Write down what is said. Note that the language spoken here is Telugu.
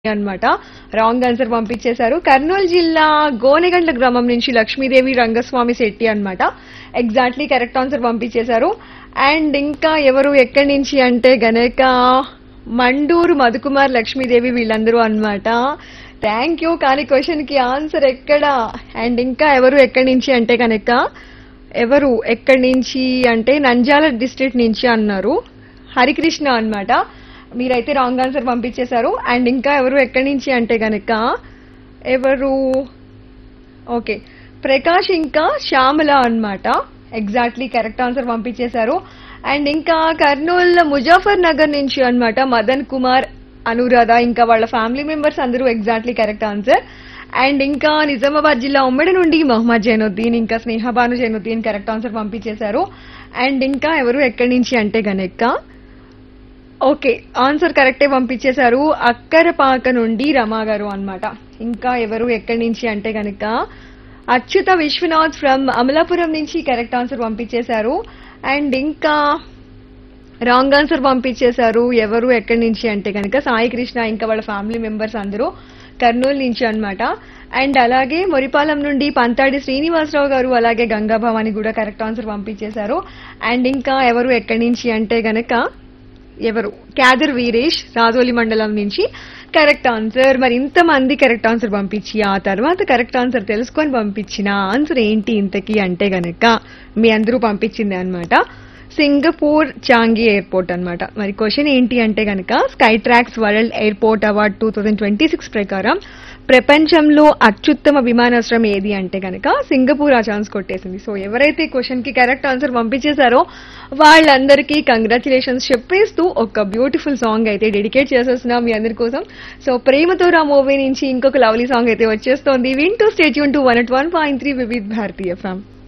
అన్నమాట రాంగ్ ఆన్సర్ పంపించేశారు కర్నూలు జిల్లా గోనెగండ్ల గ్రామం నుంచి లక్ష్మీదేవి రంగస్వామి శెట్టి అన్నమాట ఎగ్జాక్ట్లీ కరెక్ట్ ఆన్సర్ పంపించేశారు అండ్ ఇంకా ఎవరు ఎక్కడి నుంచి అంటే గనక మండూరు మధుకుమార్ లక్ష్మీదేవి వీళ్ళందరూ అన్నమాట థ్యాంక్ యూ కానీ క్వశ్చన్ కి ఆన్సర్ ఎక్కడ అండ్ ఇంకా ఎవరు ఎక్కడి నుంచి అంటే కనుక ఎవరు ఎక్కడి నుంచి అంటే నంద్యాల డిస్ట్రిక్ట్ నుంచి అన్నారు హరికృష్ణ అన్నమాట మీరైతే రాంగ్ ఆన్సర్ పంపించేశారు అండ్ ఇంకా ఎవరు ఎక్కడి నుంచి అంటే గనక ఎవరు ఓకే ప్రకాష్ ఇంకా శ్యామల అన్నమాట ఎగ్జాక్ట్లీ కరెక్ట్ ఆన్సర్ పంపించేశారు అండ్ ఇంకా కర్నూలు ముజాఫర్ నగర్ నుంచి అన్నమాట మదన్ కుమార్ అనురాధ ఇంకా వాళ్ళ ఫ్యామిలీ మెంబర్స్ అందరూ ఎగ్జాక్ట్లీ కరెక్ట్ ఆన్సర్ అండ్ ఇంకా నిజామాబాద్ జిల్లా ఉమ్మడి నుండి మొహమ్మద్ జైనుద్దీన్ ఇంకా స్నేహబాను జైనుద్దీన్ కరెక్ట్ ఆన్సర్ పంపించేశారు అండ్ ఇంకా ఎవరు ఎక్కడి నుంచి అంటే గనక ఓకే ఆన్సర్ కరెక్టే పంపించేశారు అక్కరపాక నుండి రమా గారు అన్నమాట ఇంకా ఎవరు ఎక్కడి నుంచి అంటే గనక అచ్యుత విశ్వనాథ్ ఫ్రమ్ అమలాపురం నుంచి కరెక్ట్ ఆన్సర్ పంపించేశారు అండ్ ఇంకా రాంగ్ ఆన్సర్ పంపించేశారు ఎవరు ఎక్కడి నుంచి అంటే కనుక సాయి కృష్ణ ఇంకా వాళ్ళ ఫ్యామిలీ మెంబర్స్ అందరూ కర్నూలు నుంచి అన్నమాట అండ్ అలాగే మొరిపాలెం నుండి పంతాడి శ్రీనివాసరావు గారు అలాగే గంగాభవాని కూడా కరెక్ట్ ఆన్సర్ పంపించేశారు అండ్ ఇంకా ఎవరు ఎక్కడి నుంచి అంటే గనక ఎవరు క్యాదర్ వీరేష్ రాజోలి మండలం నుంచి కరెక్ట్ ఆన్సర్ మరి ఇంతమంది కరెక్ట్ ఆన్సర్ పంపించి ఆ తర్వాత కరెక్ట్ ఆన్సర్ తెలుసుకొని పంపించిన ఆన్సర్ ఏంటి ఇంతకీ అంటే గనక మీ అందరూ పంపించింది అన్నమాట సింగపూర్ చాంగి ఎయిర్పోర్ట్ అన్నమాట మరి క్వశ్చన్ ఏంటి అంటే గనక Skytrax world airport award two thousand twenty six ప్రకారం ప్రపంచంలో అత్యుత్తమ విమానాశ్రయం ఏది అంటే గనక సింగపూర్ ఆ ఛాన్స్ కొట్టేసింది సో ఎవరైతే క్వశ్చన్ కి కరెక్ట్ ఆన్సర్ పంపించేశారో వాళ్ళందరికీ కంగ్రాచులేషన్స్ చెప్పేస్తూ ఒక బ్యూటిఫుల్ సాంగ్ అయితే డెడికేట్ చేసేస్తున్నాం మీ అందరి కోసం సో ప్రేమతో రా మూవీ నుంచి ఇంకొక లవ్లీ సాంగ్ అయితే వచ్చేస్తోంది వింటూ stay tuned to one at one point three Vividh భారతీయ ఫ్యామ్